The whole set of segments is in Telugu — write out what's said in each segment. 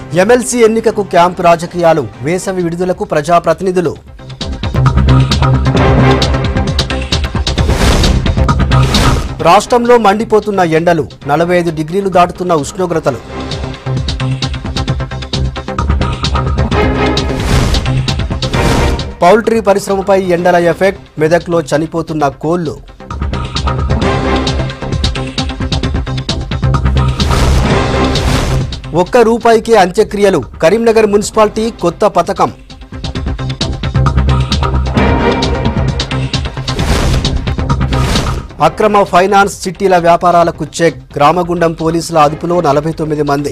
ఎమ్మెల్సీ ఎన్నికకు క్యాంపు రాజకీయాలు వేసవి విడుదలకు ప్రజాప్రతినిధులు రాష్ట్రంలో మండిపోతున్న ఎండలు నలభై ఐదు డిగ్రీలు దాటుతున్న ఉష్ణోగ్రతలు పౌల్ట్రీ పరిశ్రమపై ఎండల ఎఫెక్ట్ మెదక్లో చనిపోతున్న కోళ్లు ఒక్క రూపాయికే అంత్యక్రియలు కరీంనగర్ మున్సిపాలిటీ కొత్త పథకం అక్రమ ఫైనాన్స్ చిట్టీల వ్యాపారాలకు చెక్ గ్రామగుండం పోలీసుల అదుపులో నలభై తొమ్మిది మంది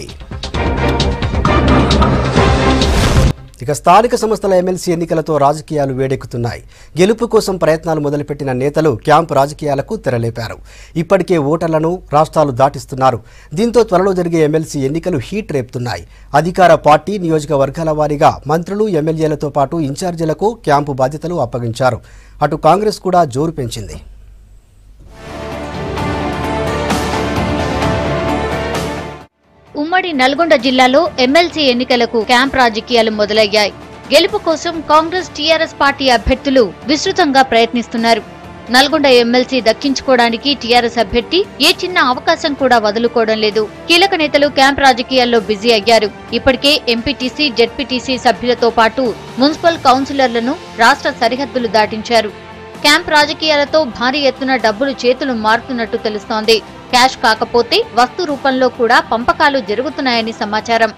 ఇక స్థానిక సంస్థల ఎమ్మెల్సీ ఎన్నికలతో రాజకీయాలు వేడెక్కుతున్నాయి గెలుపు కోసం ప్రయత్నాలు మొదలుపెట్టిన నేతలు క్యాంపు రాజకీయాలకు తెరలేపారు ఇప్పటికే ఓటర్లను రాష్ట్రాలు దాటిస్తున్నారు దీంతో త్వరలో జరిగే ఎమ్మెల్సీ ఎన్నికలు హీట్ రేపుతున్నాయి అధికార పార్టీ నియోజకవర్గాల వారీగా మంత్రులు ఎమ్మెల్యేలతో పాటు ఇన్ఛార్జీలకు క్యాంపు బాధ్యతలు అప్పగించారు అటు కాంగ్రెస్ కూడా జోరు పెంచింది ఉమ్మడి నల్గొండ జిల్లాలో ఎమ్మెల్సీ ఎన్నికలకు క్యాంప్ రాజకీయాలు మొదలయ్యాయి గెలుపు కోసం కాంగ్రెస్ టీఆర్ఎస్ పార్టీ అభ్యర్థులు విస్తృతంగా ప్రయత్నిస్తున్నారు నల్గొండ ఎమ్మెల్సీ దక్కించుకోవడానికి టీఆర్ఎస్ అభ్యర్థి ఏ చిన్న అవకాశం కూడా వదులుకోవడం లేదు కీలక నేతలు క్యాంప్ రాజకీయాల్లో బిజీ అయ్యారు ఇప్పటికే ఎంపీటీసీ జెడ్పీటీసీ సభ్యులతో పాటు మున్సిపల్ కౌన్సిలర్లను రాష్ట్ర సరిహద్దులు దాటించారు క్యాంప్ రాజకీయాలతో భారీ ఎత్తున డబ్బులు చేతులు మారుతున్నట్టు తెలుస్తోంది క్యాష్ కాకపోతే వస్తు రూపంలో కూడా పంపకాలు జరుగుతున్నాయని సమాచారం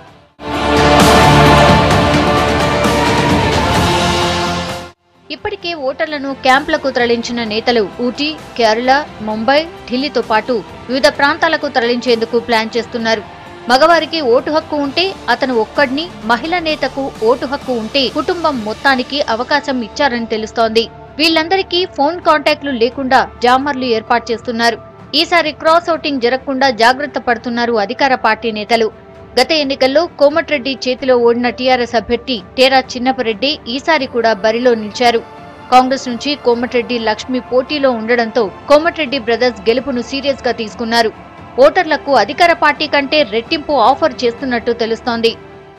ఇప్పటికే ఓటర్లను క్యాంపులకు తరలించిన నేతలు ఊటీ కేరళ ముంబై ఢిల్లీతో పాటు వివిధ ప్రాంతాలకు తరలించేందుకు ప్లాన్ చేస్తున్నారు మగవారికి ఓటు హక్కు ఉంటే అతను ఒక్కడిని మహిళా నేతకు ఓటు హక్కు ఉంటే కుటుంబం మొత్తానికి అవకాశం ఇచ్చారని తెలుస్తోంది వీళ్ళందరికీ ఫోన్ కాంటాక్ట్లు లేకుండా జామర్లు ఏర్పాటు చేస్తున్నారు ఈసారి క్రాస్ ఓటింగ్ జరగకుండా జాగ్రత్త పడుతున్నారు అధికార పార్టీ నేతలు గత ఎన్నికల్లో కోమటిరెడ్డి చేతిలో ఓడిన టీఆర్ఎస్ అభ్యర్థి టేరా చిన్నపరెడ్డి ఈసారి కూడా బరిలో నిలిచారు కాంగ్రెస్ నుంచి కోమటిరెడ్డి లక్ష్మి పోటీలో ఉండడంతో కోమటిరెడ్డి బ్రదర్స్ గెలుపును సీరియస్ గా తీసుకున్నారు ఓటర్లకు అధికార పార్టీ కంటే రెట్టింపు ఆఫర్ చేస్తున్నట్టు తెలుస్తోంది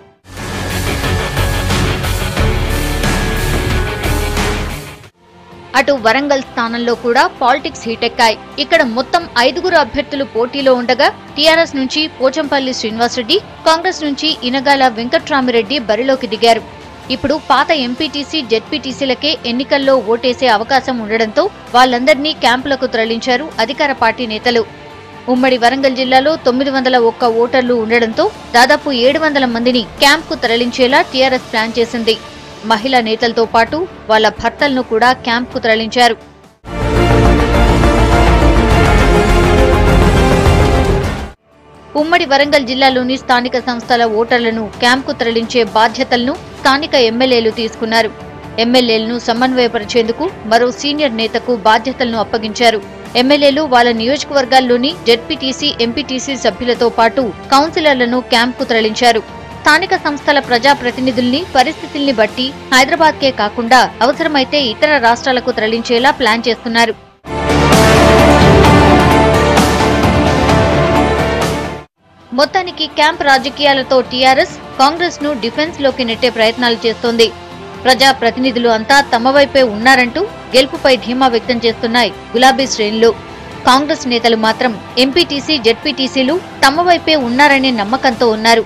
అటు వరంగల్ స్థానంలో కూడా పాలిటిక్స్ హీటెక్కాయి ఇక్కడ మొత్తం ఐదుగురు అభ్యర్థులు పోటీలో ఉండగా టీఆర్ఎస్ నుంచి పోచంపల్లి శ్రీనివాసరెడ్డి కాంగ్రెస్ నుంచి ఇనగాల వెంకట్రామిరెడ్డి బరిలోకి దిగారు ఇప్పుడు పాత ఎంపీటీసీ జెడ్పీటీసీలకే ఎన్నికల్లో ఓటేసే అవకాశం ఉండడంతో వాళ్ళందరినీ క్యాంపులకు తరలించారు అధికార పార్టీ నేతలు ఉమ్మడి వరంగల్ జిల్లాలో తొమ్మిది వందల ఒక్క ఓటర్లు ఉండడంతో దాదాపు ఏడు వందల మందిని క్యాంప్కు తరలించేలా టీఆర్ఎస్ ప్లాన్ చేసింది మహిళా నేతలతో పాటు వాళ్ళ భర్తలను కూడా క్యాంప్కు తరలించారు ఉమ్మడి వరంగల్ జిల్లాలోని స్థానిక సంస్థల ఓటర్లను క్యాంప్కు తరలించే బాధ్యతలను స్థానిక ఎమ్మెల్యేలు తీసుకున్నారు ఎమ్మెల్యేలను సమన్వయపరిచేందుకు మరో సీనియర్ నేతకు బాధ్యతలను అప్పగించారు ఎమ్మెల్యేలు వాళ్ళ నియోజకవర్గాల్లోని జెడ్పీటీసీ ఎంపీటీసీ సభ్యులతో పాటు కౌన్సిలర్లను క్యాంప్కు తరలించారు స్థానిక సంస్థల ప్రజాప్రతినిధుల్ని పరిస్థితుల్ని బట్టి హైదరాబాద్కే కాకుండా అవసరమైతే ఇతర రాష్ట్రాలకు తరలించేలా ప్లాన్ చేస్తున్నారు మొత్తానికి క్యాంప్ రాజకీయాలతో టీఆర్ఎస్ కాంగ్రెస్ ను డిఫెన్స్ లోకి నెట్టే ప్రయత్నాలు చేస్తోంది ప్రజా ప్రతినిధులు అంతా తమ వైపే ఉన్నారంటూ గెలుపుపై ధీమా వ్యక్తం చేస్తున్నాయి గులాబీ శ్రేణులు కాంగ్రెస్ నేతలు మాత్రం ఎంపీటీసీ జెడ్పీటీసీలు తమ వైపే ఉన్నారనే నమ్మకంతో ఉన్నారు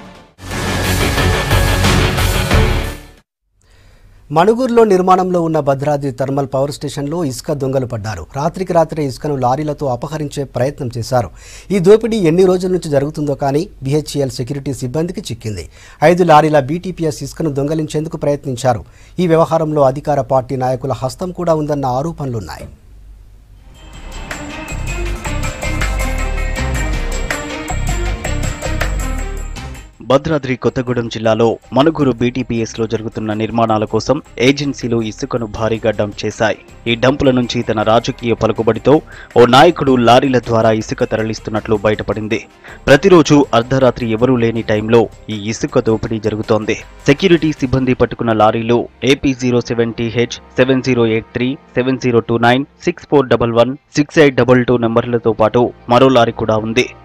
మణుగూరులో నిర్మాణంలో ఉన్న భద్రాద్రి థర్మల్ పవర్ స్టేషన్లో ఇసుక దొంగలు పడ్డారు రాత్రికి రాత్రే ఇసుకను లారీలతో అపహరించే ప్రయత్నం చేశారు ఈ దోపిడీ ఎన్ని రోజుల నుంచి జరుగుతుందో కానీ బిహెచ్ఎల్ సెక్యూరిటీ సిబ్బందికి చిక్కింది ఐదు లారీల బీటీపీఎస్ ఇసుకను దొంగలించేందుకు ప్రయత్నించారు ఈ వ్యవహారంలో అధికార పార్టీ నాయకుల హస్తం కూడా ఉందన్న ఆరోపణలున్నాయి భద్రాద్రి కొత్తగూడెం జిల్లాలో మనుగురు బీటీపీఎస్ లో జరుగుతున్న నిర్మాణాల కోసం ఏజెన్సీలు ఇసుకను భారీగా డంప్ చేశాయి ఈ డంపుల నుంచి తన రాజకీయ పలుకుబడితో ఓ నాయకుడు లారీల ద్వారా ఇసుక తరలిస్తున్నట్లు బయటపడింది ప్రతిరోజు అర్ధరాత్రి ఎవరూ లేని టైంలో ఈ ఇసుక దోపిడీ జరుగుతోంది సెక్యూరిటీ సిబ్బంది పట్టుకున్న లారీలు AP zero seven TH seven zero eight three seven zero two nine six four double one six eight double two నెంబర్లతో పాటు మరో లారీ కూడా ఉంది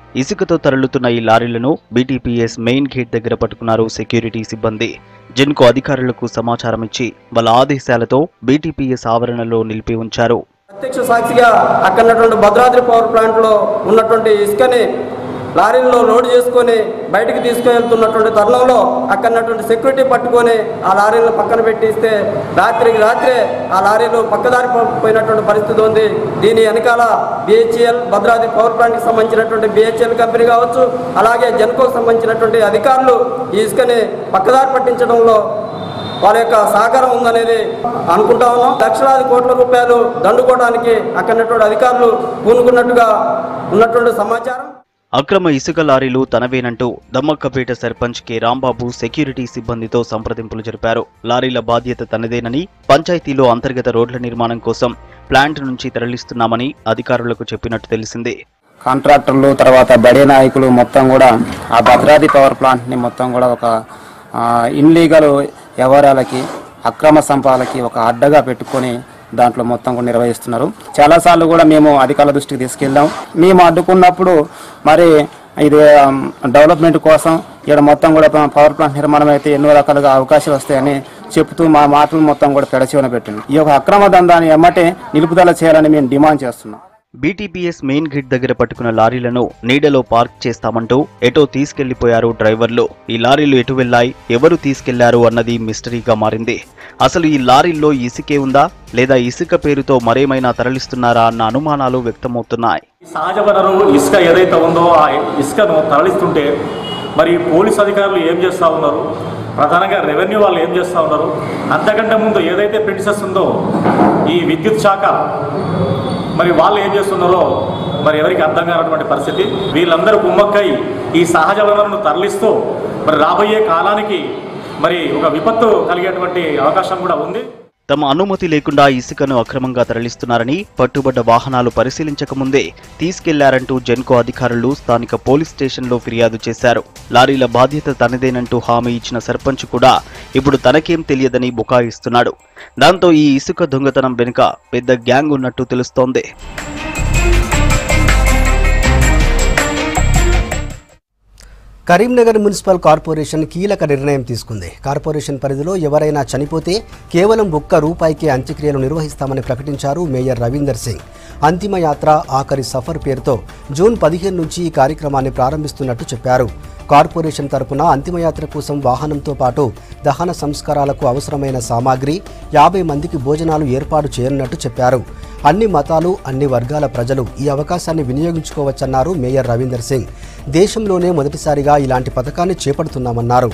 ఇసుకతో తరలుతున్న ఈ లారీలను బీటీపీఎస్ మెయిన్ గేట్ దగ్గర పట్టుకున్నారు సెక్యూరిటీ సిబ్బంది జెన్కో అధికారులకు సమాచారం ఇచ్చి వాళ్ళ ఆదేశాలతో బీటీపీఎస్ ఆవరణలో నిలిపి ఉంచారు ప్రత్యక్ష సాక్షిగా అక్కడ ఉన్నటువంటి భద్రాద్రి పవర్ ప్లాంట్లో ఉన్నటువంటి ఇసుకని లారీల్లో లోడ్ చేసుకొని బయటికి తీసుకువెళ్తున్నటువంటి తరుణంలో అక్కడ ఉన్నటువంటి సెక్యూరిటీ పట్టుకొని ఆ లారీలను పక్కన పెట్టిస్తే రాత్రికి రాత్రే ఆ లారీలు పక్కదారి పో- పోయినటువంటి పరిస్థితి ఉంది దీని వెనకాల బిహెచ్ఎల్ భద్రాద్రి పవర్ ప్లాంట్కి సంబంధించినటువంటి బిహెచ్ఎల్ కంపెనీ కావచ్చు అలాగే జెన్కోకు సంబంధించినటువంటి అధికారులు ఈ ఇసుకని పక్కదారి పట్టించడంలో వాళ్ళ యొక్క సహకారం ఉందనేది అనుకుంటా ఉన్నాం లక్షలాది కోట్ల రూపాయలు దండుకోవడానికి అక్కడ ఉన్నటువంటి అధికారులు పూనుకున్నట్టుగా ఉన్నటువంటి సమాచారం అక్రమ ఇసుక లారీలు తనవేనంటూ దమ్మక్కపేట సర్పంచ్ కె రాంబాబు సెక్యూరిటీ సిబ్బందితో సంప్రదింపులు జరిపారు లారీల బాధ్యత తనదేనని పంచాయతీలో అంతర్గత రోడ్ల నిర్మాణం కోసం ప్లాంట్ నుంచి తరలిస్తున్నామని అధికారులకు చెప్పినట్టు తెలిసింది కాంట్రాక్టర్లు తర్వాత బడే నాయకులు మొత్తం కూడా ఆ భద్రాద్రి పవర్ ప్లాంట్ని మొత్తం కూడా ఒక ఇన్లీగల్ వ్యవహారాలకి అక్రమ సంపాదలకి ఒక అడ్డగా పెట్టుకొని దాంట్లో మొత్తం కూడా నిర్వహిస్తున్నారు చాలాసార్లు కూడా మేము అధికారుల దృష్టికి తీసుకెళ్ళాం మేము అడ్డుకున్నప్పుడు మరి ఇది ఆమ్, డెవలప్మెంట్ కోసం ఇక్కడ మొత్తం కూడా ప- పవర్ ప్లాంట్ నిర్మాణం అయితే ఎన్నో రకాలుగా అవకాశాలు వస్తాయని చెప్తూ మా మాటలు మొత్తం కూడా పెడచివన పెట్టింది ఈ యొక్క అక్రమ దందాన్ని ఎమ్మటే నిలుపుదల చేయాలని మేము డిమాండ్ చేస్తున్నాం బీటీపీఎస్ మెయిన్ గేట్ దగ్గర పట్టుకున్న లారీలను నీడలో పార్క్ చేస్తామంటూ ఎటో తీసుకెళ్లిపోయారు డ్రైవర్లు ఈ లారీలు ఎటు వెళ్లాయి ఎవరు తీసుకెళ్లారు అన్నది మిస్టరీగా మారింది అసలు ఈ లారీల్లో ఇసుకే ఉందా లేదా ఇసుక పేరుతో మరేమైనా తరలిస్తున్నారా అన్న అనుమానాలు వ్యక్తమవుతున్నాయి సహజ వనరు ఇసుక ఏదైతే ఉందో ఆ ఇసుకను తరలిస్తుంటే మరి పోలీస్ అధికారులు ఏం చేస్తూ ఉన్నారు ప్రధానంగా రెవెన్యూ వాళ్ళు ఏం చేస్తూ ఉన్నారు అంతకంటే ముందు ఏదైతే ప్రిన్సెస్ ఉందో ఈ విద్యుత్ శాఖ మరి వాళ్ళు ఏం చేస్తున్నారో మరి ఎవరికి అర్థం కానటువంటి పరిస్థితి వీళ్ళందరూ కుమ్మక్కై ఈ సహజ వనరులను తరలిస్తూ మరి రాబోయే కాలానికి మరి ఒక విపత్తు కలిగేటువంటి అవకాశం కూడా ఉంది తమ అనుమతి లేకుండా ఇసుకను అక్రమంగా తరలిస్తున్నారని పట్టుబడ్డ వాహనాలు పరిశీలించకముందే తీసుకెళ్లారంటూ జెన్కో అధికారులు స్థానిక పోలీస్ స్టేషన్లో ఫిర్యాదు చేశారు లారీల బాధ్యత తనదేనంటూ హామీ ఇచ్చిన సర్పంచ్ కూడా ఇప్పుడు తనకేం తెలియదని బుకాయిస్తున్నాడు దాంతో ఈ ఇసుక దొంగతనం వెనుక పెద్ద గ్యాంగ్ ఉన్నట్టు తెలుస్తోంది కరీంనగర్ మున్సిపల్ కార్పొరేషన్ కీలక నిర్ణయం తీసుకుంది కార్పొరేషన్ పరిధిలో ఎవరైనా చనిపోతే కేవలం ఒక్క రూపాయికే అంత్యక్రియలు నిర్వహిస్తామని ప్రకటించారు మేయర్ రవీందర్ సింగ్ అంతిమ యాత్ర ఆఖరి సఫర్ పేరుతో జూన్ పదిహేను నుంచి ఈ కార్యక్రమాన్ని ప్రారంభిస్తున్నట్టు చెప్పారు కార్పొరేషన్ తరపున అంతిమయాత్ర కోసం వాహనంతో పాటు దహన సంస్కారాలకు అవసరమైన సామాగ్రి యాభై మందికి భోజనాలు ఏర్పాటు చేయనున్నట్టు చెప్పారు అన్ని మతాలు అన్ని వర్గాల ప్రజలు ఈ అవకాశాన్ని వినియోగించుకోవచ్చన్నారు మేయర్ రవీందర్ సింగ్ దేశంలోనే మొదటిసారిగా ఇలాంటి పథకాన్ని చేపడుతున్నామన్నారు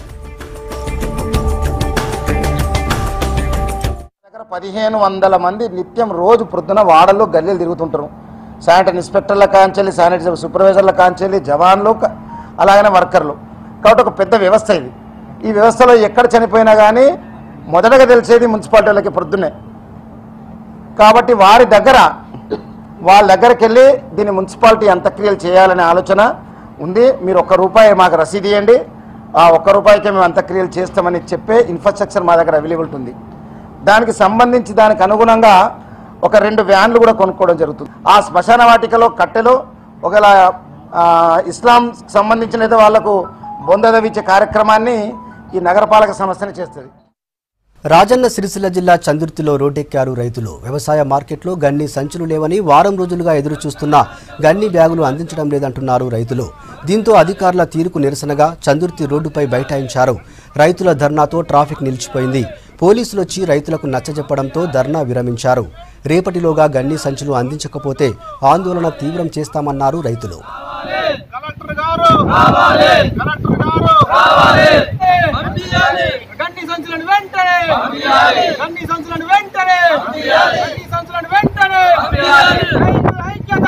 దగ్గర పదిహేను వందల మంది నిత్యం రోజు ప్రొద్దున వాడల్లో గల్లీలు తిరుగుతుంటారు శానిటరీ ఇన్స్పెక్టర్ల కాంచెల్లి శానిటరీ సూపర్వైజర్ల కాంచెల్లి జవాన్లు క- అలాగనే వర్కర్లు కాబట్టి ఒక పెద్ద వ్యవస్థ ఇది ఈ వ్యవస్థలో ఎక్కడ చనిపోయినా కానీ మొదటగా తెలిసేది మున్సిపాలిటీలకి ప్రొద్దునే కాబట్టి వారి దగ్గర వాళ్ళ దగ్గరికి వెళ్ళి దీన్ని మున్సిపాలిటీ అంత్యక్రియలు చేయాలనే ఆలోచన ఉంది మీరు ఒక్క రూపాయి మాకు రసీదు ఇవ్వండి ఆ ఒక్క రూపాయికే మేము అంత్యక్రియలు చేస్తామని చెప్పే ఇన్ఫ్రాస్ట్రక్చర్ మా దగ్గర అవైలబిలిటీ ఉంది దానికి సంబంధించి దానికి అనుగుణంగా ఒక రెండు వ్యాన్లు కూడా కొనుక్కోవడం జరుగుతుంది ఆ శ్మశాన వాటికలో కట్టెలో ఒకవేళ ఆ, ఇస్లాం సంబంధించిన అయితే వాళ్లకు బొందదవిచ్చే కార్యక్రమాన్ని ఈ నగరపాలక సంస్థనే చేస్తుంది రాజన్న సిరిసిల్ల జిల్లా చందుర్తిలో రోడ్డెక్కారు రైతులు వ్యవసాయ మార్కెట్లో గన్ని సంచులు లేవని వారం రోజులుగా ఎదురు చూస్తున్న గన్ని బ్యాగులు అందించడం లేదంటున్నారు రైతులు దీంతో అధికారుల తీరుకు నిరసనగా చందుర్తి రోడ్డుపై బైఠాయించారు రైతుల ధర్నాతో ట్రాఫిక్ నిలిచిపోయింది పోలీసులు వచ్చి రైతులకు నచ్చజెప్పడంతో ధర్నా విరమించారు రేపటిలోగా గన్ని సంచులు అందించకపోతే ఆందోళన తీవ్రం చేస్తామన్నారు రైతులు కలెక్టర్ గారు రావాలి కలెక్టర్ గారు రావాలి పంపించాలి గండి సంచులను వెంటనే పంపించాలి గండి సంచులను వెంటనే పంపించాలి గండి సంచులను వెంటనే పంపించాలి రైతుల ఐక్యత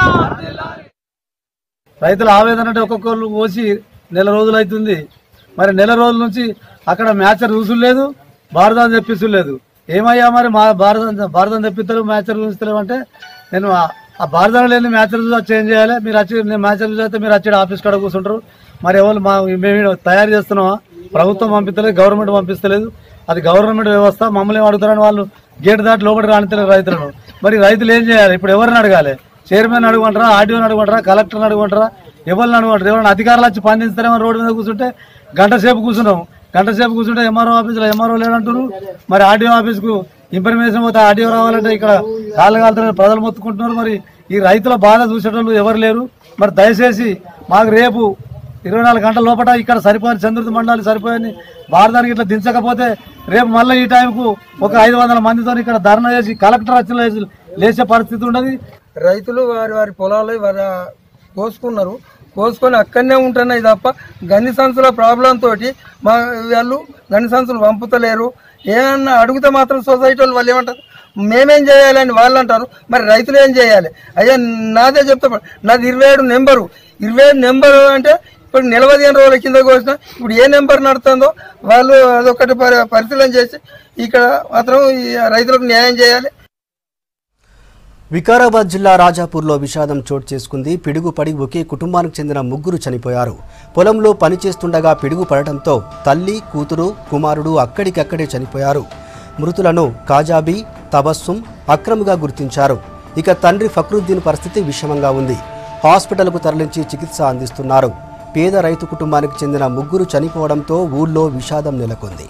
రైతుల ఆవేదన అంటే ఒక్కొక్కరు పోసి నెల రోజులు అవుతుంది మరి నెల రోజుల నుంచి అక్కడ మ్యాచర్ రుసులు లేదు భారతం తెప్పిస్తు లేదు ఏమయ్యా మరి మా భారతం భారతం తెప్పిస్తారు మ్యాచర్ చూస్తలేవు అంటే నేను ఆ- ఆ భారతం లేని మ్యాచర్ చేంజ్ చేయాలి మీరు వచ్చి నేను మ్యాచర్ అయితే మీరు వచ్చి ఆఫీస్ కాడ కూర్చుంటారు మరి ఎవరు మా మేము ఈడ తయారు చేస్తున్నామా ప్రభుత్వం పంపిస్తలేదు గవర్నమెంట్ పంపిస్తలేదు అది గవర్నమెంట్ వ్యవస్థ మమ్మల్ని ఏం అడుగుతారని వాళ్ళు గేట్ దాటి లోపలికి రానితలేదు రైతులను మరి రైతులు ఏం చేయాలి ఇప్పుడు ఎవరిని అడగాలి చైర్మన్ అడుగుంటారా ఆర్డీఓని అడుగుంటారా కలెక్టర్ని అడుగుంటారా ఎవరు నడవంటారు ఎవరైనా అధికారులు వచ్చి పనిచేస్తారేమో రోడ్డు మీద కూర్చుంటే గంట సేపు కూర్చున్నాం గంట సేపు కూర్చుంటే ఎంఆర్ఓ ఆఫీసులో ఎంఆర్ఓ లేదంటారు మరి ఆర్డీఓ ఆఫీస్కు ఇన్ఫర్మేషన్ పోతే ఆర్డీఓ రావాలంటే ఇక్కడ కాళ్ళు కాలుతున్న ప్రజలు మొత్తుకుంటున్నారు మరి ఈ రైతుల బాధ చూసేటోళ్ళు ఎవరు లేరు మరి దయచేసి మాకు రేపు ఇరవై నాలుగు గంటల లోపల ఇక్కడ సరిపోయిన చంద్రుడి మండలి సరిపోయని భారతానికి ఇట్లా దించకపోతే రేపు మళ్ళీ ఈ టైంకు ఒక ఐదు వందల మందితో ఇక్కడ ధర్నా చేసి కలెక్టర్ వచ్చి లేచి- లేచే పరిస్థితి ఉండదు రైతులు వారి వారి పొలాలు వారి కోసుకున్నారు కోసుకొని అక్కడనే ఉంటున్నాయి తప్ప గన్ని సంచుల ప్రాబ్లం తోటి మా వాళ్ళు గన్ని సంచులు పంపుతలేరు ఏమన్నా అడిగితే మాత్రం సొసైటీ వాళ్ళు వాళ్ళు ఏమంటారు మేమేం చేయాలని వాళ్ళు అంటారు మరి రైతులు ఏం చేయాలి అయ్యా నాదే చెప్తా నాది ఇరవై ఏడు నెంబరు ఇరవై ఏడు నెంబరు అంటే ఇప్పుడు నిలవదిహేను రోజుల కింద కోసిన ఇప్పుడు ఏ నెంబర్ నడుతుందో వాళ్ళు అదొకటి పరి- పరిశీలన చేసి ఇక్కడ మాత్రం ఈ రైతులకు న్యాయం చేయాలి వికారాబాద్ జిల్లా రాజాపూర్లో విషాదం చోటు చేసుకుంది పిడుగుపడి ఒకే కుటుంబానికి చెందిన ముగ్గురు చనిపోయారు పొలంలో పనిచేస్తుండగా పిడుగు పడటంతో తల్లి కూతురు కుమారుడు అక్కడికక్కడే చనిపోయారు మృతులను కాజాబీ తబస్సుం అక్రమ్గా గుర్తించారు ఇక తండ్రి ఫక్రుద్దీన్ పరిస్థితి విషమంగా ఉంది హాస్పిటల్కు తరలించి చికిత్స అందిస్తున్నారు పేద రైతు కుటుంబానికి చెందిన ముగ్గురు చనిపోవడంతో ఊళ్ళో విషాదం నెలకొంది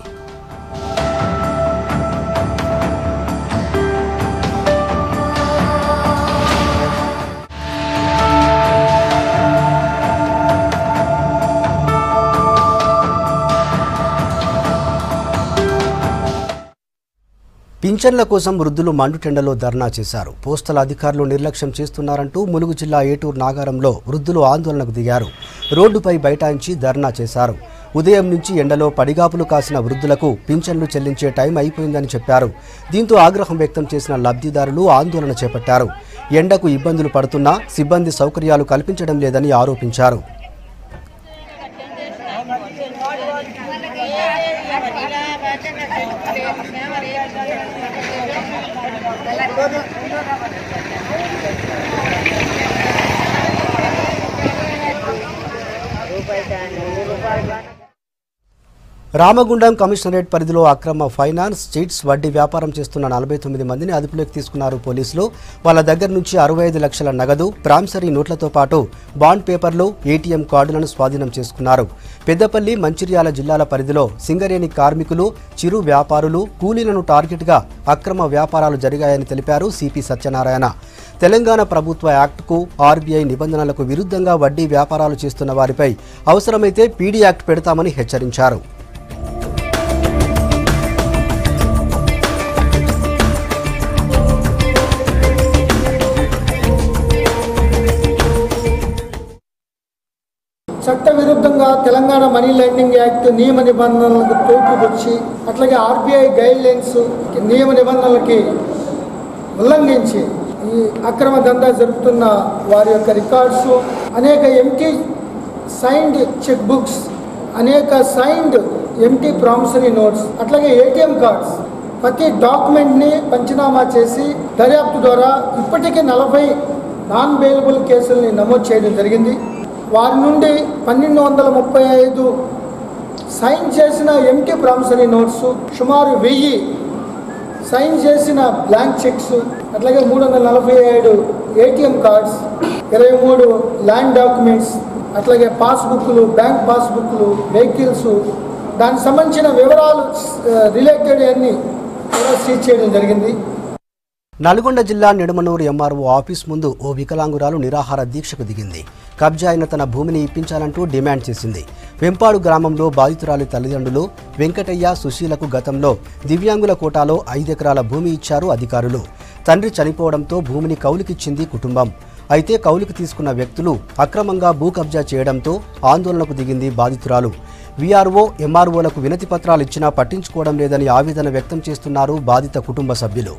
పింఛన్ల కోసం వృద్ధులు మండుటెండలో ధర్నా చేశారు పోస్టల్ అధికారులు నిర్లక్ష్యం చేస్తున్నారంటూ ములుగు జిల్లా ఏటూరు నాగారంలో వృద్ధులు ఆందోళనకు దిగారు రోడ్డుపై బైఠాయించి ధర్నా చేశారు ఉదయం నుంచి ఎండలో పడిగాపులు కాసిన వృద్ధులకు పింఛన్లు చెల్లించే టైం అయిపోయిందని చెప్పారు దీంతో ఆగ్రహం వ్యక్తం చేసిన లబ్ధిదారులు ఆందోళన చేపట్టారు ఎండకు ఇబ్బందులు పడుతున్నా సిబ్బంది సౌకర్యాలు కల్పించడం లేదని ఆరోపించారు రామగుండం కమిషనరేట్ పరిధిలో అక్రమ ఫైనాన్స్ చీట్స్ వడ్డీ వ్యాపారం చేస్తున్న నలభై తొమ్మిది మందిని అదుపులోకి తీసుకున్నారు పోలీసులు వాళ్ళ దగ్గర నుంచి అరవై ఐదు లక్షల నగదు ప్రామిసరీ నోట్లతో పాటు బాండ్ పేపర్లు ఏటీఎం కార్డులను స్వాధీనం చేసుకున్నారు పెద్దపల్లి మంచిర్యాల జిల్లాల పరిధిలో సింగరేణి కార్మికులు చిరు వ్యాపారులు కూలీలను టార్గెట్గా అక్రమ వ్యాపారాలు జరిగాయని తెలిపారు సిపి సత్యనారాయణ తెలంగాణ ప్రభుత్వ యాక్ట్కు ఆర్బీఐ నిబంధనలకు విరుద్ధంగా వడ్డీ వ్యాపారాలు చేస్తున్న వారిపై అవసరమైతే పీడీ యాక్ట్ పెడతామని హెచ్చరించారు చట్ట విరుద్ధంగా తెలంగాణ మనీ లెండింగ్ యాక్ట్ నియమ నిబంధనలకు తోపుకొచ్చి అట్లాగే ఆర్బీఐ గైడ్ లైన్స్ నియమ నిబంధనలకి ఉల్లంఘించి ఈ అక్రమ దందా జరుపుతున్న వారి యొక్క రికార్డ్స్ అనేక ఎంటీ సైన్డ్ చెక్ బుక్స్ అనేక సైన్డ్ ఎంటీ ప్రామిసరీ నోట్స్ అట్లాగే ఏటీఎం కార్డ్స్ ప్రతి డాక్యుమెంట్ని పంచనామా చేసి దర్యాప్తు ద్వారా ఇప్పటికీ నలభై నాన్ బెయిలబుల్ కేసుల్ని నమోదు చేయడం జరిగింది వారి నుండి పన్నెండు వందల ముప్పై ఐదు సైన్ చేసిన ఎంటీ ప్రామిసరీ నోట్స్ సుమారు వెయ్యి సైన్ చేసిన బ్లాంక్ చెక్స్ అట్లాగే మూడు వందల నలభై ఏడు ఏటీఎం కార్డ్స్ ఇరవై మూడు ల్యాండ్ డాక్యుమెంట్స్ అట్లాగే పాస్బుక్లు బ్యాంక్ పాస్బుక్లు వెహికల్స్ దానికి సంబంధించిన వివరాలు రిలేటెడ్ అన్ని కూడా సీజ్ చేయడం జరిగింది నల్గొండ జిల్లా నిడమనూరు ఎంఆర్ఓ ఆఫీస్ ముందు ఓ వికలాంగురాలు నిరాహార దీక్షకు దిగింది కబ్జా అయిన తన భూమిని ఇప్పించాలంటూ డిమాండ్ చేసింది వెంపాడు గ్రామంలో బాధితురాలి తల్లిదండ్రులు వెంకటయ్య సుశీలకు గతంలో దివ్యాంగుల కోటాలో ఐదెకరాల భూమి ఇచ్చారు అధికారులు తండ్రి చనిపోవడంతో భూమిని కౌలుకిచ్చింది కుటుంబం అయితే కౌలుకు తీసుకున్న వ్యక్తులు అక్రమంగా భూ కబ్జా చేయడంతో ఆందోళనకు దిగింది బాధితురాలు వీఆర్ఓ ఎంఆర్ఓలకు వినతి పత్రాలు ఇచ్చినా పట్టించుకోవడం లేదని ఆవేదన వ్యక్తం చేస్తున్నారు బాధిత కుటుంబ సభ్యులు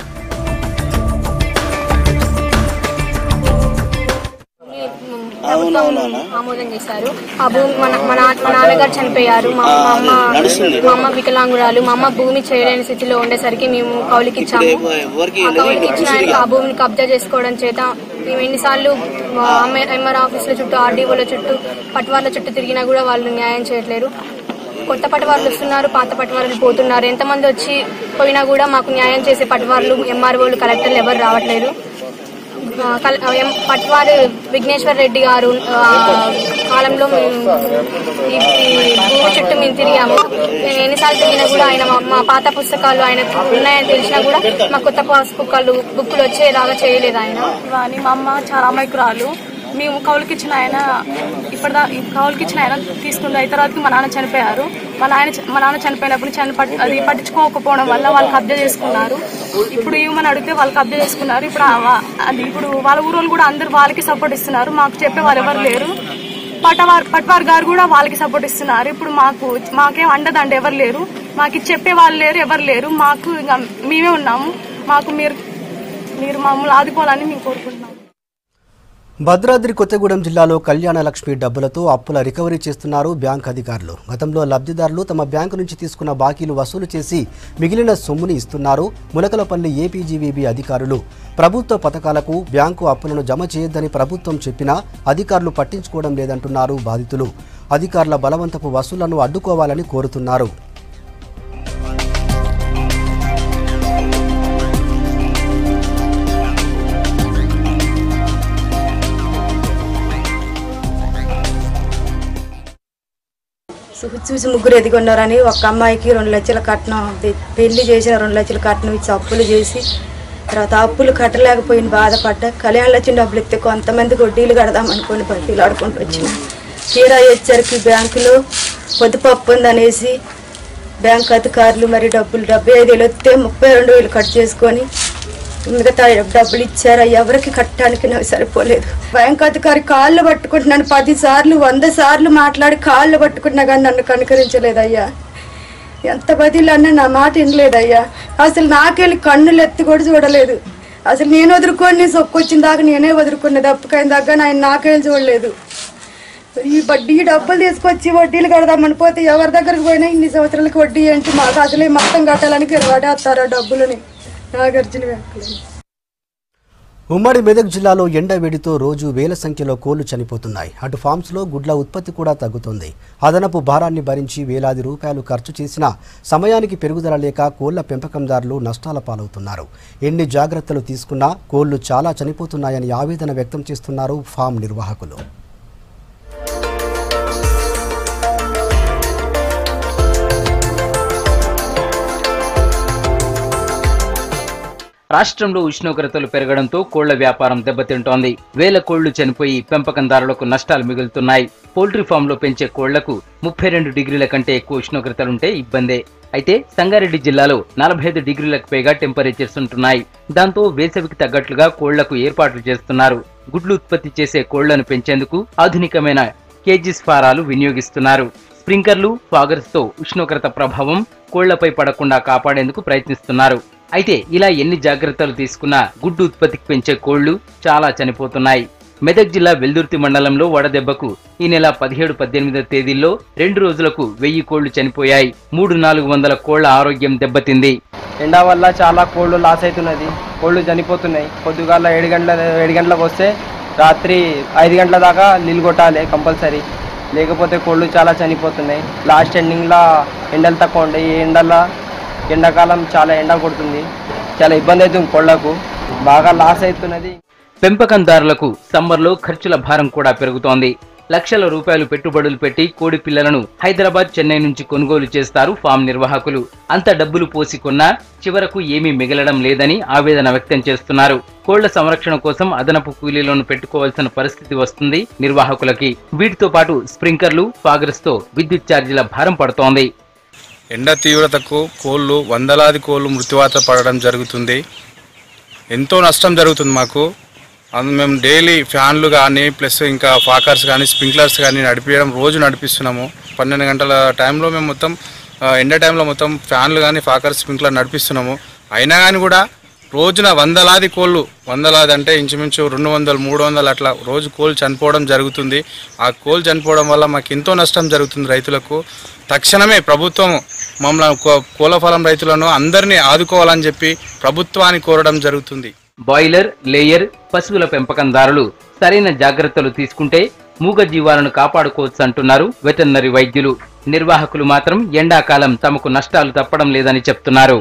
ప్రభుత్వం ఆమోదం చేశారు ఆ భూమి మన మా నా- మా నాన్నగారు చనిపోయారు మా మా అమ్మ మా అమ్మ వికలాంగురాలు మా అమ్మ భూమి చేయలేని స్థితిలో ఉండేసరికి మేము కౌలుకి ఇచ్చాము ఆ కౌలుకి ఇచ్చిన ఆయనకు ఆ భూమిని కబ్జా చేసుకోవడం చేత మేము ఎన్నిసార్లు ఎంఆర్ ఆఫీసుల చుట్టూ ఆర్డీఓల చుట్టూ పట్వార్ల చుట్టూ తిరిగినా కూడా వాళ్ళు న్యాయం చేయట్లేరు కొత్త పటవార్లు వస్తున్నారు పాత పటవార్లు పోతున్నారు ఎంతమంది వచ్చి పోయినా కూడా మాకు న్యాయం చేసే పటవార్లు ఎంఆర్ఓలు కలెక్టర్లు ఎవరు రావట్లేదు ఆ, కల్- ఎం- పట్వారి విఘ్నేశ్వర్ రెడ్డి గారు ఆ, కాలంలో మేము ఈ ఈ భూమి చుట్టూ మేము తిరిగాము మేము ఎన్నిసార్లు తిరిగినా కూడా ఆయన మా- మా పాత పుస్తకాలు ఆయన ఉన్నాయని తెలిసినా కూడా మా కొత్త పుస్తకాలు బుక్కులు వచ్చేలాగా చేయలేదు ఆయన అని మా అమ్మ చాలా అమాయకురాలు మేము కౌలుకిచ్చిన ఆయన ఇప్పటిదా ఈ కౌలుకిచ్చిన ఆయన తీసుకుంది అయిన తర్వాతకి మా నాన్న చనిపోయారు మా నాన్న చ- మా నాన్న చనిపోయినప్పుడు చని పట్- అది పట్టించుకోకపోవడం వల్ల వాళ్ళు కబ్జా చేసుకున్నారు ఇప్పుడు ఇవ్వమని అడిగితే వాళ్ళు కబ్జా చేసుకున్నారు ఇప్పుడు ఆ వా- అది ఇప్పుడు వాళ్ళ ఊరోళ్ళు కూడా అందరు వాళ్ళకి సపోర్ట్ ఇస్తున్నారు మాకు చెప్పే వాళ్ళు ఎవరు లేరు పటవార్ పట్వార్ గారు కూడా వాళ్ళకి సపోర్ట్ ఇస్తున్నారు ఇప్పుడు మాకు మాకేం అండదండ ఎవరు లేరు మాకు చెప్పే వాళ్ళు లేరు ఎవరు లేరు మాకు ఇంకా మేమే ఉన్నాము మాకు మీరు మీరు మమ్మల్ని ఆదుకోవాలని మేము కోరుకుంటున్నాం భద్రాద్రి కొత్తగూడెం జిల్లాలో కళ్యాణ లక్ష్మి డబ్బులతో అప్పుల రికవరీ చేస్తున్నారు బ్యాంక్ అధికారులు గతంలో లబ్ధిదారులు తమ బ్యాంకు నుంచి తీసుకున్న బాకీలు వసూలు చేసి మిగిలిన సొమ్ముని ఇస్తున్నారు ములకలపల్లి ఏపీజీవీబీ అధికారులు ప్రభుత్వ పథకాలకు బ్యాంకు అప్పులను జమ చేయొద్దని ప్రభుత్వం చెప్పినా అధికారులు పట్టించుకోవడం లేదంటున్నారు బాధితులు అధికారుల బలవంతపు వసూళ్లను అడ్డుకోవాలని కోరుతున్నారు చూసి చూసి ముగ్గురు ఎదిగొన్నారని ఒక అమ్మాయికి రెండు లక్షల కట్నం తె- పెళ్లి చేసిన రెండు లక్షల కట్నం ఇచ్చి అప్పులు చేసి తర్వాత అప్పులు కట్టలేకపోయిన బాధపడ్డ కళ్యాణ లక్ష్మి డబ్బులు ఇస్తే కొంతమంది వడ్డీలు కడదాం అనుకుని బడ్డీలు ఆడుకుంటూ వచ్చిన తీరా వచ్చరికి బ్యాంకులో పొద్దుపప్పు ఉందనేసి బ్యాంక్ అధికారులు మరి డబ్బులు డెబ్బై ఐదు వేలు వస్తే ముప్పై రెండు వేలు కట్ చేసుకొని మిగతా డబ్బులు ఇచ్చారా ఎవరికి కట్టడానికి నాకు సరిపోలేదు బ్యాంక్ అధికారి కాళ్ళు పట్టుకుంటున్నాను పది సార్లు వంద సార్లు మాట్లాడి కాళ్ళు పట్టుకుంటున్నా కానీ నన్ను కనుకరించలేదయ్యా ఎంత బదిలన్నా నా మాట వినలేదయ్యా అసలు నాకెళ్ళి కన్నులు ఎత్తి కూడా చూడలేదు అసలు నేను వదులుకొని నేను సొక్కొచ్చిన దాకా నేనే వదులుకున్నది అప్పుకైన దాకా ఆయన నాకేం చూడలేదు ఈ వడ్డీ డబ్బులు తీసుకొచ్చి వడ్డీలు కడదామని పోతే ఎవరి దగ్గరకు పోయినా ఇన్ని సంవత్సరాలకి వడ్డీ ఏంటి మాకు అసలే మొత్తం కట్టాలని వాడేస్తారు ఆ డబ్బులని నాగార్జున బ్యాంకులని ఉమ్మడి మెదక్ జిల్లాలో ఎండ వేడితో రోజు వేల సంఖ్యలో కోళ్లు చనిపోతున్నాయి అటు ఫామ్స్లో గుడ్ల ఉత్పత్తి కూడా తగ్గుతుంది అదనపు భారాన్ని భరించి వేలాది రూపాయలు ఖర్చు చేసినా సమయానికి పెరుగుదల లేక కోళ్ల పెంపకందారులు నష్టాల పాలవుతున్నారు ఎన్ని జాగ్రత్తలు తీసుకున్నా కోళ్లు చాలా చనిపోతున్నాయని ఆవేదన వ్యక్తం చేస్తున్నారు ఫామ్ నిర్వాహకులు రాష్ట్రంలో ఉష్ణోగ్రతలు పెరగడంతో కోళ్ల వ్యాపారం దెబ్బతింటోంది వేల కోళ్లు చనిపోయి పెంపకందారులకు నష్టాలు మిగులుతున్నాయి పౌల్ట్రీ ఫామ్ లో పెంచే కోళ్లకు ముప్పై రెండు డిగ్రీల కంటే ఎక్కువ ఉష్ణోగ్రతలుంటే ఇబ్బందే అయితే సంగారెడ్డి జిల్లాలో నలభై ఐదు డిగ్రీలకు పైగా టెంపరేచర్స్ ఉంటున్నాయి దాంతో వేసవికి తగ్గట్లుగా కోళ్లకు ఏర్పాట్లు చేస్తున్నారు గుడ్లు ఉత్పత్తి చేసే కోళ్లను పెంచేందుకు ఆధునికమైన కేజీస్ ఫారాలు వినియోగిస్తున్నారు స్ప్రింకర్లు ఫాగర్స్ తో ఉష్ణోగ్రత ప్రభావం కోళ్లపై పడకుండా కాపాడేందుకు ప్రయత్నిస్తున్నారు అయితే ఇలా ఎన్ని జాగ్రత్తలు తీసుకున్నా గుడ్డు ఉత్పత్తికి పెంచే కోళ్లు చాలా చనిపోతున్నాయి మెదక్ జిల్లా వెల్దుర్తి మండలంలో వడదెబ్బకు ఈ నెల పదిహేడు పద్దెనిమిదో తేదీల్లో రెండు రోజులకు వెయ్యి కోళ్లు చనిపోయాయి మూడు నాలుగు వందల కోళ్ల ఆరోగ్యం దెబ్బతింది ఎండ వల్ల చాలా కోళ్ళు లాస్ అవుతున్నది కోళ్ళు చనిపోతున్నాయి పొద్దుగాల ఏడు గంటల ఏడు గంటలకు వస్తే రాత్రి ఐదు గంటల దాకా నీళ్ళు కొట్టాలి కంపల్సరీ లేకపోతే కోళ్ళు చాలా చనిపోతున్నాయి లాస్ట్ ఎండింగ్లో ఎండలు తక్కువ ఉంటాయి ఈ ఎండల ఎండాకాలం చాలా ఎండ కొడుతుంది చాలా ఇబ్బంది అవుతుంది కోళ్ళకు బాగా లాస్ అవుతున్నది పెంపకందారులకు సమ్మర్లో ఖర్చుల భారం కూడా పెరుగుతోంది లక్షల రూపాయలు పెట్టుబడులు పెట్టి కోడి పిల్లలను హైదరాబాద్ చెన్నై నుంచి కొనుగోలు చేస్తారు ఫామ్ నిర్వాహకులు అంత డబ్బులు పోసి కొన్నా చివరకు ఏమీ మిగలడం లేదని ఆవేదన వ్యక్తం చేస్తున్నారు కోళ్ల సంరక్షణ కోసం అదనపు కూలీలను పెట్టుకోవాల్సిన పరిస్థితి వస్తుంది నిర్వాహకులకి వీటితో పాటు స్ప్రింకర్లు ఫాగర్స్ తో విద్యుత్ ఛార్జీల భారం పడుతోంది ఎండ తీవ్రతకు కోళ్ళు వందలాది కోళ్ళు మృత్యువాత పడడం జరుగుతుంది ఎంతో నష్టం జరుగుతుంది మాకు అందు మేము డైలీ ఫ్యాన్లు కానీ ప్లస్ ఇంకా ఫాకర్స్ కానీ స్ప్రింక్లర్స్ కానీ నడిపించడం రోజు నడిపిస్తున్నాము పన్నెండు గంటల టైంలో మేము మొత్తం ఆ, ఎండ టైంలో మొత్తం ఫ్యాన్లు కానీ ఫాకర్స్ స్ప్రింక్లర్ నడిపిస్తున్నాము అయినా కానీ కూడా రోజున వందలాది కోళ్ళు వందలాది అంటే ఇంచుమించు రెండు వందలు మూడు వందలు అట్లా రోజు కోళ్ళు చనిపోవడం జరుగుతుంది ఆ కోళ్ళు చనిపోవడం వల్ల మాకు ఎంతో నష్టం జరుగుతుంది రైతులకు తక్షణమే ప్రభుత్వం మమ్మల్ని కో- కోళ్ళ ఫలం రైతులను అందరినీ ఆదుకోవాలని చెప్పి ప్రభుత్వాన్ని కోరడం జరుగుతుంది బాయిలర్ లేయర్ పశువుల పెంపకందారులు సరైన జాగ్రత్తలు తీసుకుంటే మూగ జీవాలను కాపాడుకోవచ్చు అంటున్నారు వెటర్నరీ వైద్యులు నిర్వాహకులు మాత్రం ఎండాకాలం తమకు నష్టాలు తప్పడం లేదని చెప్తున్నారు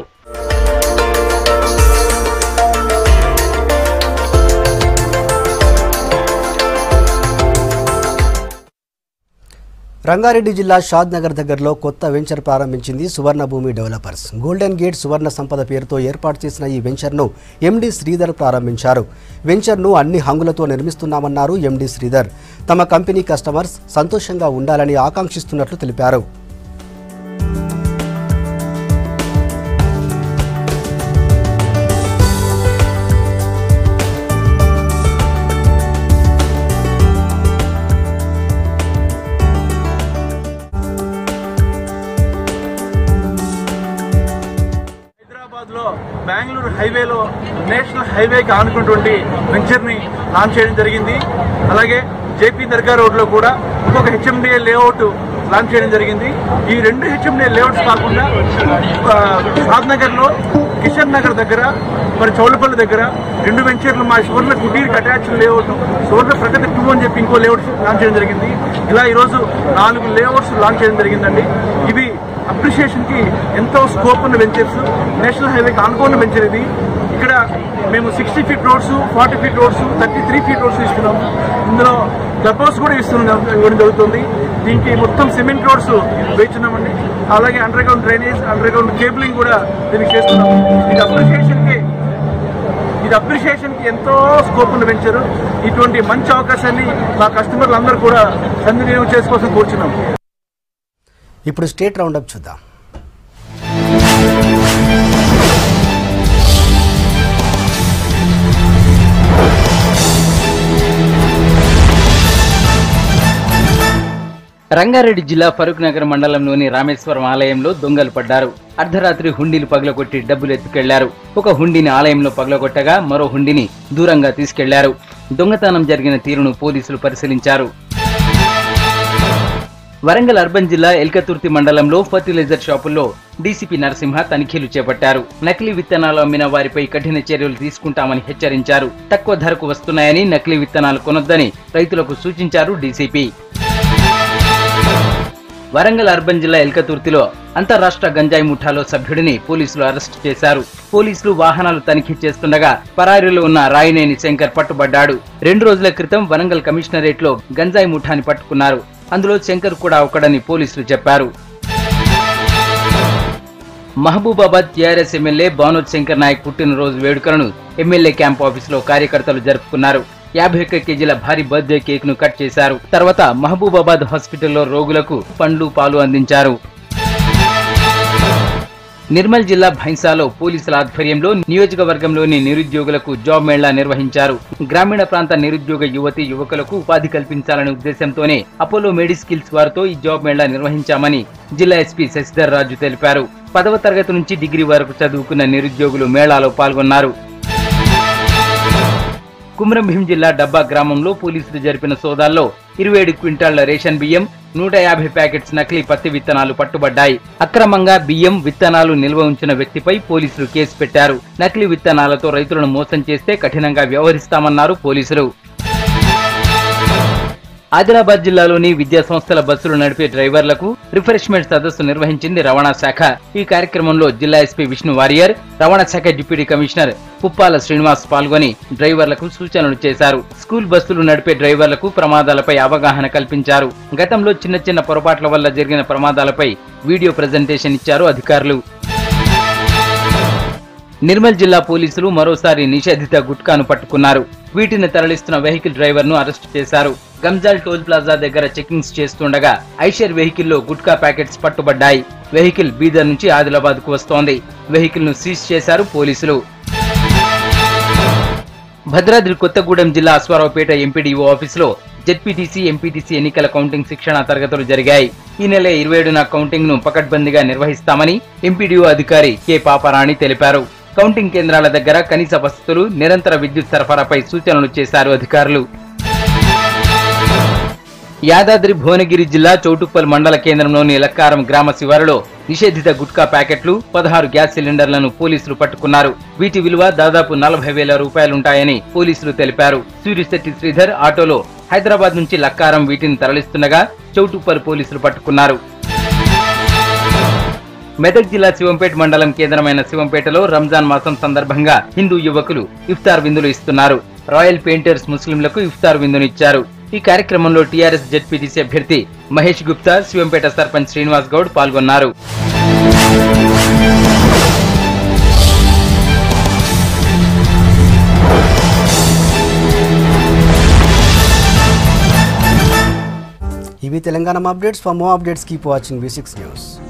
రంగారెడ్డి జిల్లా షాద్ నగర్ దగ్గరలో కొత్త వెంచర్ ప్రారంభించింది సువర్ణ భూమి డెవలపర్స్ గోల్డెన్ గేట్ సువర్ణ సంపద పేరుతో ఏర్పాటు చేసిన ఈ వెంచర్ను ఎండి శ్రీధర్ ప్రారంభించారు వెంచర్ను అన్ని హంగులతో నిర్మిస్తున్నామన్నారు ఎండి శ్రీధర్ తమ కంపెనీ కస్టమర్స్ సంతోషంగా ఉండాలని ఆకాంక్షిస్తున్నట్లు తెలిపారు హైదరాబాద్ లో బెంగళూరు హైవేలో నేషనల్ హైవేకి ఆనుకున్నటువంటి వెంచర్ని లాంచ్ చేయడం జరిగింది అలాగే జేపీ దర్గా రోడ్లో కూడా ఇంకొక హెచ్ఎండిఏ లేఅవుట్ లాంచ్ చేయడం జరిగింది ఈ రెండు హెచ్ఎండిఏ లేఅవుట్స్ కాకుండా షాద్ నగర్లో కిషన్ నగర్ దగ్గర మరి చౌలపల్లి దగ్గర రెండు వెంచర్లు మా సువర్ణ కుటీర్కి attach layout Suvarna Pragati two అని చెప్పి ఇంకో లేఅవుట్ లాంచ్ చేయడం జరిగింది ఇలా ఈరోజు నాలుగు లేఅవుట్స్ లాంచ్ చేయడం జరిగిందండి ఇవి అప్రిషియేషన్ కి ఎంతో స్కోప్ ఉన్న వెంచర్స్ నేషనల్ హైవేకి ఆనుకోని వెంచర్ ఇది ఇక్కడ మేము sixty feet roads forty feet roads thirty three feet roads ఇస్తున్నాము ఇందులో క్లబ్ హౌస్ కూడా ఇస్తున్నాం ఇవ్వడం జరుగుతుంది దీనికి మొత్తం సిమెంట్ రోడ్స్ వేస్తున్నామండి అలాగే underground drainage underground cabling కూడా దీనికి చేస్తున్నాము ఇది అప్రిషియేషన్ కి ఇది అప్రిషియేషన్ కి ఎంతో స్కోప్ ఉన్న వెంచరు ఇటువంటి మంచి అవకాశాన్ని మా కస్టమర్లు అందరూ కూడా సద్వినియోగం చేసుకోవాల్సిన కోరుచున్నాం ఇప్పుడు స్టేట్ రౌండప్ చూద్దాం రంగారెడ్డి జిల్లా ఫరూక్ నగర్ మండలంలోని రామేశ్వరం ఆలయంలో దొంగలు పడ్డారు అర్ధరాత్రి హుండీలు పగలగొట్టి డబ్బులు ఎత్తుకెళ్లారు ఒక హుండీని ఆలయంలో పగలగొట్టగా మరో హుండీని దూరంగా తీసుకెళ్లారు దొంగతనం జరిగిన తీరును పోలీసులు పరిశీలించారు వరంగల్ అర్బన్ జిల్లా ఎల్కతుర్తి మండలంలో ఫర్టిలైజర్ షాపుల్లో డీసీపీ నరసింహ తనిఖీలు చేపట్టారు నకిలీ విత్తనాలు అమ్మిన వారిపై కఠిన చర్యలు తీసుకుంటామని హెచ్చరించారు తక్కువ ధరకు వస్తున్నాయని నకిలీ విత్తనాలు కొనొద్దని రైతులకు సూచించారు డీసీపీ వరంగల్ అర్బన్ జిల్లా ఎల్కతుర్తిలో అంతరాష్ట్ర గంజాయి ముఠాలో సభ్యుడిని పోలీసులు అరెస్టు చేశారు పోలీసులు వాహనాలు తనిఖీ చేస్తుండగా పరారీలో ఉన్న రాయినేని శంకర్ పట్టుబడ్డాడు రెండు రోజుల క్రితం వరంగల్ కమిషనరేట్ లో గంజాయి ముఠాని పట్టుకున్నారు అందులో శంకర్ కూడా ఒకడని పోలీసులు చెప్పారు మహబూబాబాద్ టీఆర్ఎస్ ఎమ్మెల్యే బానోద్ శంకర్ నాయక్ పుట్టినరోజు వేడుకలను ఎమ్మెల్యే క్యాంప్ ఆఫీసులో కార్యకర్తలు జరుపుకున్నారు యాభై ఒక్క కేజీల భారీ బర్త్డే కేక్ ను కట్ చేశారు తర్వాత మహబూబాబాద్ హాస్పిటల్లో రోగులకు పండ్లు పాలు అందించారు నిర్మల్ జిల్లా భైంసాలో పోలీసుల ఆధ్వర్యంలో నియోజకవర్గంలోని నిరుద్యోగులకు జాబ్ మేళా నిర్వహించారు గ్రామీణ ప్రాంత నిరుద్యోగ యువతి యువకులకు ఉపాధి కల్పించాలనే ఉద్దేశంతోనే అపోలో మెడిస్కిల్స్ వారితో ఈ జాబ్ మేళా నిర్వహించామని జిల్లా ఎస్పీ శశిధర్ రాజు తెలిపారు పదవ తరగతి నుంచి డిగ్రీ వరకు చదువుకున్న నిరుద్యోగులు మేళాలో పాల్గొన్నారు కుమ్రంభీం జిల్లా డబ్బా గ్రామంలో పోలీసులు జరిపిన సోదాల్లో ఇరవై ఏడు క్వింటాళ్ల రేషన్ బియ్యం నూట యాభై ప్యాకెట్స్ నకిలీ పత్తి విత్తనాలు పట్టుబడ్డాయి అక్రమంగా బియ్యం విత్తనాలు నిల్వ ఉంచిన వ్యక్తిపై పోలీసులు కేసు పెట్టారు నకిలీ విత్తనాలతో రైతులను మోసం చేస్తే కఠినంగా వ్యవహరిస్తామన్నారు పోలీసులు ఆదిలాబాద్ జిల్లాలోని విద్యా సంస్థల బస్సులు నడిపే డ్రైవర్లకు రిఫ్రెష్మెంట్ సదస్సు నిర్వహించింది రవాణా శాఖ ఈ కార్యక్రమంలో జిల్లా ఎస్పీ విష్ణు వారియర్ రవాణా శాఖ డిప్యూటీ కమిషనర్ పుప్పాల శ్రీనివాస్ పాల్గొని డ్రైవర్లకు సూచనలు చేశారు స్కూల్ బస్సులు నడిపే డ్రైవర్లకు ప్రమాదాలపై అవగాహన కల్పించారు గతంలో చిన్న చిన్న పొరపాట్ల వల్ల జరిగిన ప్రమాదాలపై వీడియో ప్రజెంటేషన్ ఇచ్చారు అధికారులు నిర్మల్ జిల్లా పోలీసులు మరోసారి నిషేధిత గుట్కాను పట్టుకున్నారు వీటిని తరలిస్తున్న వెహికల్ డ్రైవర్ ను అరెస్టు చేశారు గంజాల్ టోల్ ప్లాజా దగ్గర చెకింగ్స్ చేస్తుండగా ఐషర్ వెహికల్లో గుట్కా ప్యాకెట్స్ పట్టుబడ్డాయి వెహికల్ బీదర్ నుంచి ఆదిలాబాద్ కు వస్తోంది వెహికల్ ను సీజ్ చేశారు పోలీసులు భద్రాద్రి కొత్తగూడెం జిల్లా అశ్వారావుపేట ఎంపీడీఓ ఆఫీసులో జెడ్పీటీసీ ఎంపీటీసీ ఎన్నికల కౌంటింగ్ శిక్షణ తరగతులు జరిగాయి ఈ నెల ఇరవై ఏడున కౌంటింగ్ ను పకడ్బందీగా నిర్వహిస్తామని ఎంపీడీఓ అధికారి కె పాపారాణి తెలిపారు కౌంటింగ్ కేంద్రాల దగ్గర కనీస వసతులు నిరంతర విద్యుత్ సరఫరాపై సూచనలు చేశారు అధికారులు యాదాద్రి భువనగిరి జిల్లా చౌటుప్పల్ మండల కేంద్రంలోని లక్కారం గ్రామ శివారులో నిషేధిత గుట్కా ప్యాకెట్లు పదహారు గ్యాస్ సిలిండర్లను పోలీసులు పట్టుకున్నారు వీటి విలువ దాదాపు నలభై వేల రూపాయలుంటాయని పోలీసులు తెలిపారు సూర్యశెట్టి శ్రీధర్ ఆటోలో హైదరాబాద్ నుంచి లక్కారం వీటిని తరలిస్తుండగా చౌటుప్పల్ పోలీసులు పట్టుకున్నారు మెదక్ జిల్లా శివంపేట మండలం కేంద్రమైన శివంపేటలో రంజాన్ మాసం సందర్భంగా హిందూ యువకులు ఇఫ్తార్ విందులు ఇస్తున్నారు రాయల్ పెయింటర్స్ ముస్లింలకు ఇఫ్తార్ విందునిచ్చారు ఈ కార్యక్రమంలో టీఆర్ఎస్ జెడ్పీటీసీ అభ్యర్థి మహేష్ గుప్తా శివంపేట సర్పంచ్ శ్రీనివాస్ గౌడ్ పాల్గొన్నారు ఇవి Telangana updates for more updates keep watching V six news